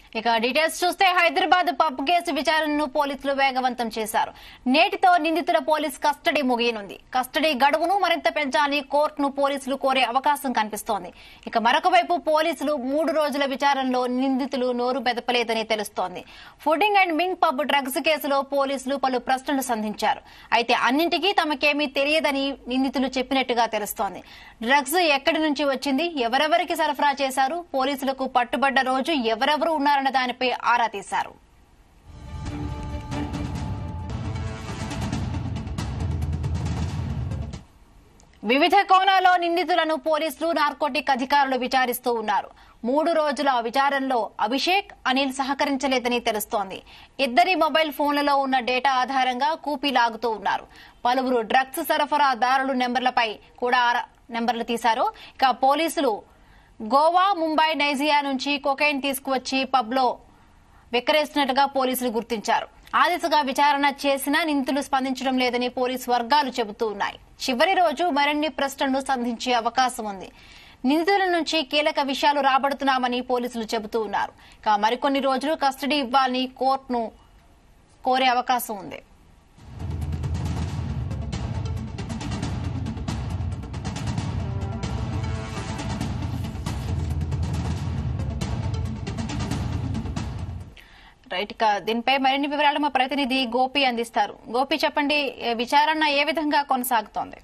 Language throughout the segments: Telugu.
ఇక డీటెయిల్స్ చూస్తే హైదరాబాద్ పబ్ కేసు విచారణను పోలీసులు వేగవంతం చేశారు నేటితో నిందితుల పోలీస్ కస్టడీ ముగియనుంది కస్టడీ గడువును మరింత పెంచాలని కోర్టును పోలీసులు కోరే అవకాశం కనిపిస్తోంది ఇక మరొక వైపు పోలీసులు మూడు రోజుల విచారణలో నిందితులు నోరు బెదపలేదని తెలుస్తోంది pudding and mink pub drugs కేసులో పోలీసులు పలు ప్రశ్నలు సంధించారు అయితే అన్నింటికీ తమకేమీ తెలియదని నిందితులు చెప్పినట్టుగా తెలుస్తోంది డ్రగ్స్ ఎక్కడి నుంచి వచ్చింది ఎవరెవరికి సరఫరా చేశారు పోలీసులకు పట్టుబడ్డ రోజు ఎవరెవరు ఉన్నారన్న దానిపై ఆరా తీశారు వివిధ కోణాల్లో నిందితులను పోలీసులు నార్కోటిక్ అధికారులు విచారిస్తూ ఉన్నారు మూడు రోజుల విచారణలో అభిషేక్ అనిల్ సహకరించలేదని తెలుస్తోంది ఇద్దరి మొబైల్ ఫోన్లలో ఉన్న డేటా ఆధారంగా కూపీ లాగుతూ ఉన్నారు పలువురు డ్రగ్స్ సరఫరాదారుల నెంబర్లపై కూడా ఆరా- నెంబర్లు తీశారు ఇక పోలీసులు గోవా ముంబై నైజియా నుంచి కొకైన్ తీసుకువచ్చి పబ్లో విక్రయిస్తున్నట్టుగా పోలీసులు గుర్తించారు ఆ దిశగా విచారణ చేసినా నిందితులు స్పందించడం లేదని పోలీసు వర్గాలు చెబుతూ ఉన్నాయి చివరి రోజు మరిన్ని ప్రశ్నలు సంధించే అవకాశం ఉంది నిందితుల నుంచి కీలక విషయాలు రాబడుతున్నామని పోలీసులు చెబుతూ ఉన్నారు ఇక మరికొన్ని రోజులు కస్టడీ ఇవ్వాలని కోర్టును కోరే అవకాశం ఉంది రైట్ ఇక దీనిపై మరిన్ని వివరాలు మా ప్రతినిధి గోపి అందిస్తారు గోపి చెప్పండి ఏ విచారణ ఏ విధంగా కొనసాగుతోంది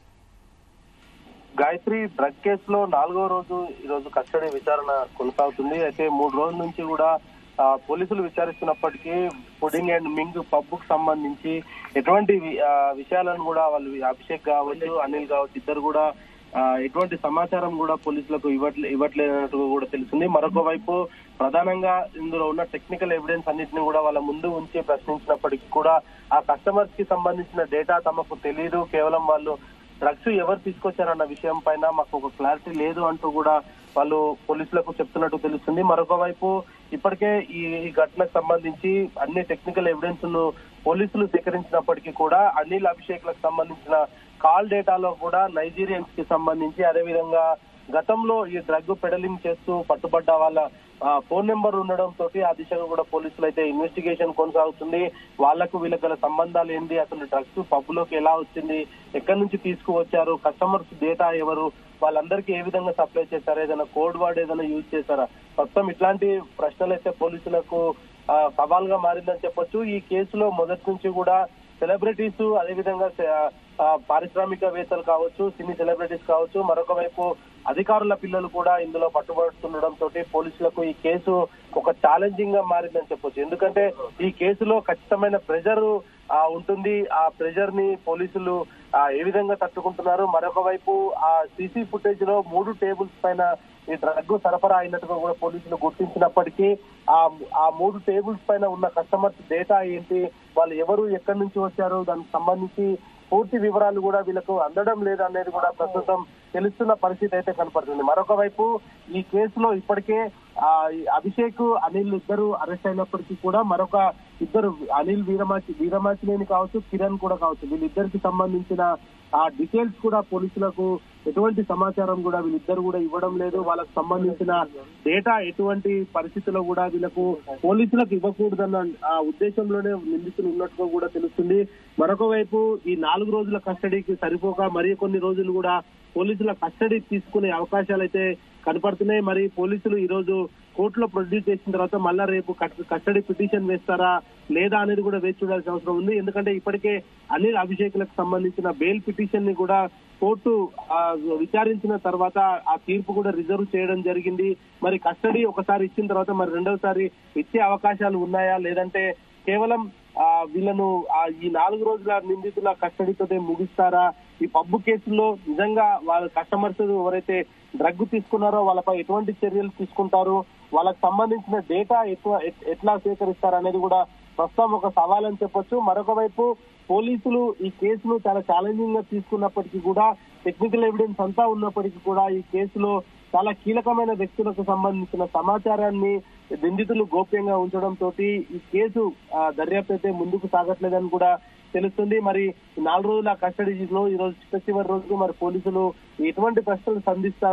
గాయత్రి డ్రగ్ కేసులో నాలుగో రోజు ఈ రోజు కస్టడీ విచారణ కొనసాగుతుంది అయితే మూడు రోజుల నుంచి కూడా ఆ, పోలీసులు విచారిస్తున్నప్పటికీ పుడింగ్ అండ్ మింగ్ పబ్ కు సంబంధించి ఎటువంటి వి- ఆ, విషయాలను కూడా వాళ్ళు అభిషేక్ కావచ్చు అనిల్ కావచ్చు ఇద్దరు కూడా ఆ, ఎటువంటి సమాచారం కూడా పోలీసులకు ఇవ్వట్లే ఇవ్వట్లేనట్టుగా కూడా తెలుస్తుంది మరొక వైపు ప్రధానంగా ఇందులో ఉన్న టెక్నికల్ ఎవిడెన్స్ అన్నింటిని కూడా వాళ్ళ ముందు ఉంచి ప్రశ్నించినప్పటికీ కూడా ఆ కస్టమర్స్ కి సంబంధించిన డేటా తమకు తెలియదు కేవలం వాళ్ళు డ్రగ్స్ ఎవరు తీసుకొచ్చారన్న విషయం పైన మాకు ఒక క్లారిటీ లేదు అంటూ కూడా వాళ్ళు పోలీసులకు చెప్తున్నట్టు తెలుస్తుంది మరొక వైపు ఇప్పటికే ఈ ఈ ఘటనకు సంబంధించి అన్ని టెక్నికల్ ఎవిడెన్స్ ను పోలీసులు సేకరించినప్పటికీ కూడా అనిల్ అభిషేక్ లకు సంబంధించిన కాల్ డేటాలో కూడా నైజీరియన్స్ కి సంబంధించి అదేవిధంగా గతంలో ఈ డ్రగ్ పెడలింగ్ చేస్తూ పట్టుబడ్డ వాళ్ళ ఆ, ఫోన్ నెంబర్ ఉండడం తోటి ఆ దిశగా కూడా పోలీసులు అయితే ఇన్వెస్టిగేషన్ కొనసాగుతుంది వాళ్లకు వీళ్ళకి గల సంబంధాలు ఏంటి అసలు డ్రగ్స్ పబ్ లోకి ఎలా వచ్చింది ఎక్కడి నుంచి తీసుకువచ్చారు కస్టమర్స్ డేటా ఎవరు వాళ్ళందరికీ ఏ విధంగా సప్లై చేశారు ఏదైనా కోడ్ వర్డ్ ఏదైనా యూజ్ చేశారా మొత్తం ఇట్లాంటి ప్రశ్నలు అయితే పోలీసులకు ఆ, సవాల్గా మారిందని చెప్పొచ్చు ఈ కేసులో మొదటి నుంచి కూడా సెలబ్రిటీస్ అదేవిధంగా సె- ఆ, పారిశ్రామికవేత్తలు కావచ్చు సినీ సెలబ్రిటీస్ కావచ్చు మరొక వైపు అధికారుల పిల్లలు కూడా ఇందులో పట్టుబడుతుండడం తోటి పోలీసులకు ఈ కేసు ఒక ఛాలెంజింగ్ గా మారిందని చెప్పొచ్చు ఎందుకంటే ఈ కేసులో ఖచ్చితమైన ప్రెజర్ ఉంటుంది ఆ ప్రెజర్ ని పోలీసులు ఆ, ఏ విధంగా తట్టుకుంటున్నారు మరొక వైపు ఆ సీసీ ఫుటేజ్ లో మూడు టేబుల్స్ పైన ఈ డ్రగ్ సరఫరా అయినట్టుగా కూడా పోలీసులు గుర్తించినప్పటికీ ఆ ఆ మూడు టేబుల్స్ పైన ఉన్న కస్టమర్స్ డేటా ఏంటి వాళ్ళు ఎవరు ఎక్కడి నుంచి వచ్చారు దానికి సంబంధించి పూర్తి వివరాలు కూడా వీళ్ళకు అందడం లేదు అనేది కూడా ప్రస్తుతం తెలుస్తున్న పరిస్థితి అయితే కనపడుతుంది మరొక వైపు ఈ కేసులో ఇప్పటికే ఆ ఈ అభిషేక్ అనిల్ ఇద్దరు అరెస్ట్ అయినప్పటికీ కూడా మరొక ఇద్దరు అనిల్ వీరమాచి వీరమాచినేని కావచ్చు కిరణ్ కూడా కావచ్చు వీళ్ళిద్దరికి సంబంధించిన ఆ డీటెయిల్స్ కూడా పోలీసులకు ఎటువంటి సమాచారం కూడా వీళ్ళిద్దరు కూడా ఇవ్వడం లేదు వాళ్ళకు సంబంధించిన డేటా ఎటువంటి పరిస్థితుల్లో కూడా వీళ్ళకు పోలీసులకు ఇవ్వకూడదన్న ఆ ఉద్దేశంలోనే నిందితులు ఉన్నట్టుగా కూడా తెలుస్తుంది మరొక వైపు ఈ నాలుగు రోజుల కస్టడీకి సరిపోక మరి కొన్ని రోజులు కూడా పోలీసుల కస్టడీ తీసుకునే అవకాశాలు అయితే కనపడుతున్నాయి మరి పోలీసులు ఈ రోజు కోర్టులో ప్రొడ్యూస్ చేసిన తర్వాత మళ్ళా రేపు కట్- కస్టడీ పిటిషన్ వేస్తారా లేదా అనేది కూడా వేచి చూడాల్సిన అవసరం ఉంది ఎందుకంటే ఇప్పటికే అనిల్ అభిషేక్లకు సంబంధించిన బెయిల్ పిటిషన్ ని కూడా కోర్టు ఆ, విచారించిన తర్వాత ఆ తీర్పు కూడా రిజర్వ్ చేయడం జరిగింది మరి కస్టడీ ఒకసారి ఇచ్చిన తర్వాత మరి రెండవసారి ఇచ్చే అవకాశాలు ఉన్నాయా లేదంటే కేవలం ఆ వీళ్ళను ఆ ఈ నాలుగు రోజుల నిందితుల కస్టడీతోనే ముగిస్తారా ఈ పబ్బు కేసులో నిజంగా వాళ్ళ కస్టమర్స్ ఎవరైతే డ్రగ్ తీసుకున్నారో వాళ్ళపై ఎటువంటి చర్యలు తీసుకుంటారు వాళ్ళకి సంబంధించిన డేటా ఎట్లా ఎట్- ఎట్లా సేకరిస్తారు అనేది కూడా ప్రస్తుతం ఒక సవాల్ అని చెప్పొచ్చు మరొక వైపు పోలీసులు ఈ కేసును చాలా ఛాలెంజింగ్ గా తీసుకున్నప్పటికీ కూడా టెక్నికల్ ఎవిడెన్స్ అంతా ఉన్నప్పటికీ కూడా ఈ కేసులో చాలా కీలకమైన వ్యక్తులకు సంబంధించిన సమాచారాన్ని నిందితులు గోప్యంగా ఉంచడం తోటి ఈ కేసు ఆ, దర్యాప్తు అయితే ముందుకు సాగట్లేదని కూడా తెలుస్తుంది మరి ఈ నాలుగు రోజుల కస్టడీలో ఈ రోజు చిట్ట చివరి రోజు మరి పోలీసులు ఎటువంటి ప్రశ్నలు సంధిస్తారు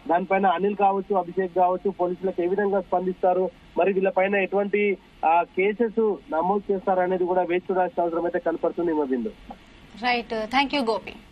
దానిపైన అనిల్ కావచ్చు అభిషేక్ కావచ్చు పోలీసులకు ఏ విధంగా స్పందిస్తారు మరి వీళ్ళపైన ఎటువంటి కేసెస్ నమోదు చేస్తారు అనేది కూడా వేచి చూడాల్సిన అవసరం అయితే కనపడుతుంది మా Bindu right thank you Gopi